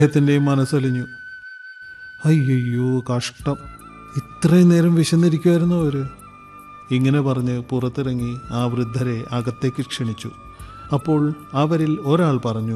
അദ്ദേഹത്തിൻ്റെയും മനസ്സലിഞ്ഞു അയ്യോ കഷ്ടം ഇത്രയും നേരം വിശന്നിരിക്കുമായിരുന്നു അവര് ഇങ്ങനെ പറഞ്ഞ് പുറത്തിറങ്ങി ആ വൃദ്ധരെ അകത്തേക്ക് ക്ഷണിച്ചു അപ്പോൾ അവരിൽ ഒരാൾ പറഞ്ഞു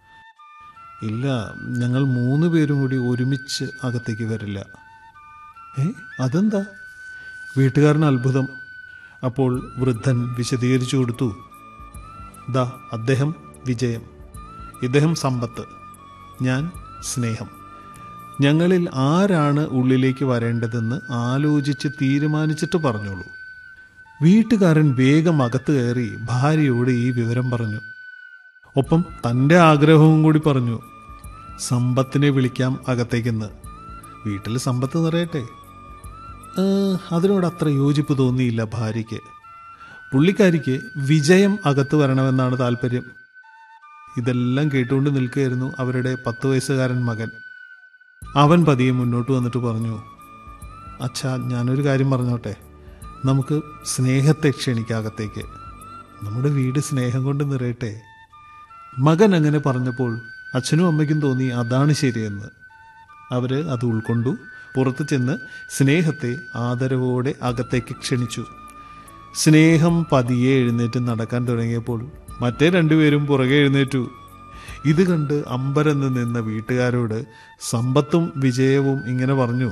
ഇല്ല ഞങ്ങൾ മൂന്ന് പേരും കൂടി ഒരുമിച്ച് അകത്തേക്ക് വരില്ല ഏ അതെന്താ വീട്ടുകാരന് അത്ഭുതം അപ്പോൾ വൃദ്ധൻ വിശദീകരിച്ചു കൊടുത്തു ദാ അദ്ദേഹം വിജയം ഇദ്ദേഹം സമ്പത്ത് ഞാൻ സ്നേഹം ഞങ്ങളിൽ ആരാണ് ഉള്ളിലേക്ക് വരേണ്ടതെന്ന് ആലോചിച്ച് തീരുമാനിച്ചിട്ട് പറഞ്ഞോളൂ വീട്ടുകാരൻ വേഗം അകത്ത് കയറി ഭാര്യയോട് ഈ വിവരം പറഞ്ഞു ഒപ്പം തൻ്റെ ആഗ്രഹവും കൂടി പറഞ്ഞു സമ്പത്തിനെ വിളിക്കാം അകത്തേക്കെന്ന് വീട്ടിൽ സമ്പത്ത് നിറയട്ടെ ഏ, അതിനോട് അത്ര യോജിപ്പ് തോന്നിയില്ല ഭാര്യയ്ക്ക് പുള്ളിക്കാരിക്ക് വിജയം അകത്ത് വരണമെന്നാണ് താല്പര്യം ഇതെല്ലാം കേട്ടുകൊണ്ട് നിൽക്കുകയായിരുന്നു അവരുടെ പത്ത് വയസ്സുകാരൻ മകൻ അവൻ പതിയെ മുന്നോട്ട് വന്നിട്ട് പറഞ്ഞു അച്ഛാ ഞാനൊരു കാര്യം പറഞ്ഞോട്ടെ നമുക്ക് സ്നേഹത്തെ ക്ഷണിക്കാം അകത്തേക്ക് നമ്മുടെ വീട് സ്നേഹം കൊണ്ട് നിറയട്ടെ മകൻ അങ്ങനെ പറഞ്ഞപ്പോൾ അച്ഛനും അമ്മയ്ക്കും തോന്നി അതാണ് ശരിയെന്ന് അവര് അത് ഉൾക്കൊണ്ടു പുറത്തു ചെന്ന് സ്നേഹത്തെ ആദരവോടെ അകത്തേക്ക് ക്ഷണിച്ചു സ്നേഹം പതിയെ എഴുന്നേറ്റ് നടക്കാൻ തുടങ്ങിയപ്പോൾ മറ്റേ രണ്ടുപേരും പുറകെ എഴുന്നേറ്റു ഇത് കണ്ട് അമ്പരന്ന് നിന്ന വീട്ടുകാരോട് സമ്പത്തും വിജയവും ഇങ്ങനെ പറഞ്ഞു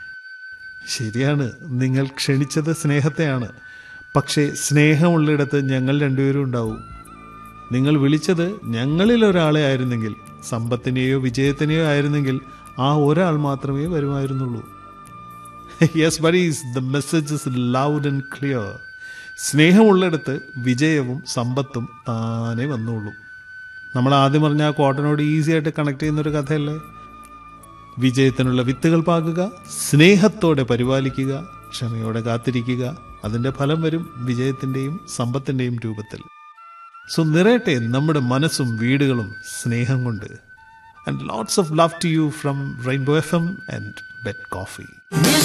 ശരിയാണ് നിങ്ങൾ ക്ഷണിച്ചത് സ്നേഹത്തെയാണ് പക്ഷേ സ്നേഹമുള്ളിടത്ത് ഞങ്ങൾ രണ്ടുപേരും ഉണ്ടാവും നിങ്ങൾ വിളിച്ചത് ഞങ്ങളിൽ ഒരാളെ ആയിരുന്നെങ്കിൽ സമ്പത്തിനെയോ വിജയത്തിനെയോ ആയിരുന്നെങ്കിൽ ആ ഒരാൾ മാത്രമേ വരുമായിരുന്നുള്ളൂ yes buddies the message is loud and clear സ്നേഹമുള്ളിടത്ത് വിജയവും സമ്പത്തും താനെ വന്നുള്ളൂ നമ്മൾ ആദ്യം പറഞ്ഞ ആ കോട്ടനോട് ഈസി ആയിട്ട് കണക്ട് ചെയ്യുന്ന ഒരു കഥയല്ലേ വിജയത്തിനുള്ള വിത്തുകൾ പാകുക സ്നേഹത്തോടെ പരിപാലിക്കുക ക്ഷമയോടെ കാത്തിരിക്കുക അതിന്റെ ഫലം വരും വിജയത്തിന്റെയും സമ്പത്തിന്റെയും രൂപത്തിൽ സോ നിറയട്ടെ നമ്മുടെ മനസ്സും വീടുകളും സ്നേഹം കൊണ്ട് and lots of love to you from rainbow F M and bed coffee